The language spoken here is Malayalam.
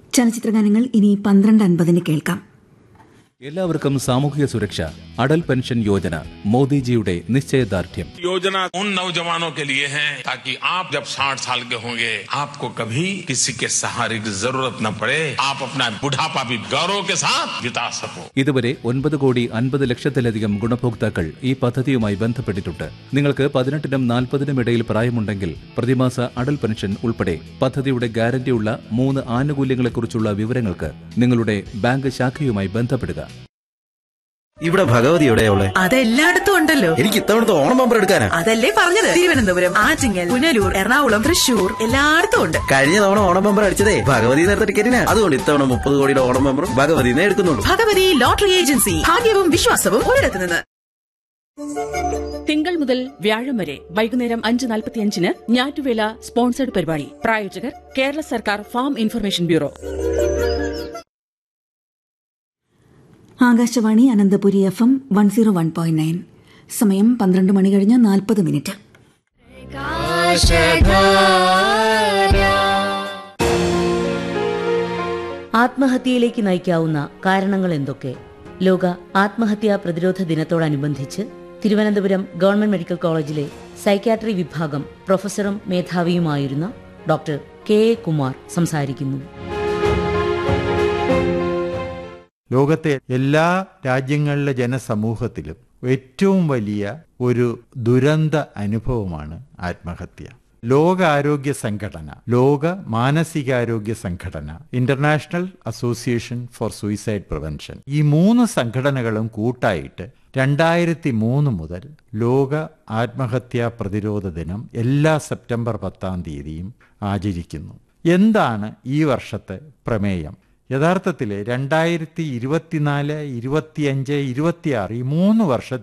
ചലച്ചിത്രഗാനങ്ങൾ ഇനി പന്ത്രണ്ട് അൻപതിന് കേൾക്കാം എല്ലാവർക്കും സാമൂഹിക സുരക്ഷ അടൽ പെൻഷൻ യോജന മോദിജിയുടെ നിശ്ചയദാർഢ്യം योजना उन नौजवानों के लिए है ताकि आप जब 60 साल के होंगे आपको कभी किसी के सहारे की जरूरत न पड़े आप अपना बुढ़ापा भी गौरव के साथ बिता सको ഇതുവരെ ഒൻപത് കോടി അൻപത് ലക്ഷത്തിലധികം ഗുണഭോക്താക്കൾ ഈ പദ്ധതിയുമായി ബന്ധപ്പെട്ടിട്ടുണ്ട് നിങ്ങൾക്ക് പതിനെട്ടിനും നാൽപ്പതിനും ഇടയിൽ പ്രായമുണ്ടെങ്കിൽ പ്രതിമാസ അടൽ പെൻഷൻ ഉൾപ്പെടെ പദ്ധതിയുടെ ഗ്യാരണ്ടിയുള്ള മൂന്ന് ആനുകൂല്യങ്ങളെക്കുറിച്ചുള്ള വിവരങ്ങൾക്ക് നിങ്ങളുടെ ബാങ്ക് ശാഖയുമായി ബന്ധപ്പെടുക ഇവിടെ ഭഗവതി എവിടെയുള്ള അതെല്ലായിടത്തും ഉണ്ടല്ലോ എനിക്ക് ഇത്തവണത്തെ ഓണം പമ്പർ എടുക്കാനാ അതല്ലേ പറഞ്ഞത് തിരുവനന്തപുരം ആറ്റിങ്ങൽ പുനലൂർ എറണാകുളം തൃശൂർ എല്ലായിടത്തും ഉണ്ട് കഴിഞ്ഞ തവണ ഓണം പമ്പർ അടിച്ചതേ ഭഗവതി നേരത്തെ ടിക്കറ്റിനാ അതുകൊണ്ട് ഇത്തവണ മുപ്പത് കോടിയുടെ ഓണം പമ്പറും ഭഗവതിനെ എടുക്കുന്നുള്ളൂ ഭഗവതി ലോട്ടറി ഏജൻസി ഭാഗ്യവും വിശ്വാസവും ഒരിടത്ത് നിന്ന് തിങ്കൾ മുതൽ വ്യാഴം വരെ വൈകുന്നേരം അഞ്ച് നാൽപ്പത്തിയഞ്ചിന് ഞാറ്റുവേല സ്പോൺസേഡ് പരിപാടി പ്രായോജകർ കേരള സർക്കാർ farm information bureau Akashvani Ananthapuri F M one zero one point nine സമയം പന്ത്രണ്ട് മണി കഴിഞ്ഞ് നാൽപ്പത് മിനിറ്റ് ആത്മഹത്യയിലേക്ക് നയിക്കാവുന്ന കാരണങ്ങൾ എന്തൊക്കെ ലോക ആത്മഹത്യാ പ്രതിരോധ ദിനത്തോടനുബന്ധിച്ച് തിരുവനന്തപുരം ഗവൺമെന്റ് മെഡിക്കൽ കോളേജിലെ സൈക്യാട്രി വിഭാഗം പ്രൊഫസറും മേധാവിയുമായിരുന്ന ഡോക്ടർ കെ എ കുമാർ സംസാരിക്കുന്നു ലോകത്തെ എല്ലാ രാജ്യങ്ങളിലെ ജനസമൂഹത്തിലും ഏറ്റവും വലിയ ഒരു ദുരന്ത അനുഭവമാണ് ആത്മഹത്യ ലോകാരോഗ്യ സംഘടന ലോക മാനസികാരോഗ്യ സംഘടന international association for suicide prevention ഈ മൂന്ന് സംഘടനകളും കൂട്ടായിട്ട് രണ്ടായിരത്തി മൂന്ന് മുതൽ ലോക ആത്മഹത്യാ പ്രതിരോധ ദിനം എല്ലാ സെപ്റ്റംബർ പത്താം തീയതിയും ആചരിക്കുന്നു എന്താണ് ഈ വർഷത്തെ പ്രമേയം യഥാർത്ഥത്തിൽ രണ്ടായിരത്തി ഇരുപത്തിനാല് ഇരുപത്തിയഞ്ച് ഇരുപത്തിയാറ് ഈ മൂന്ന് വർഷത്തെ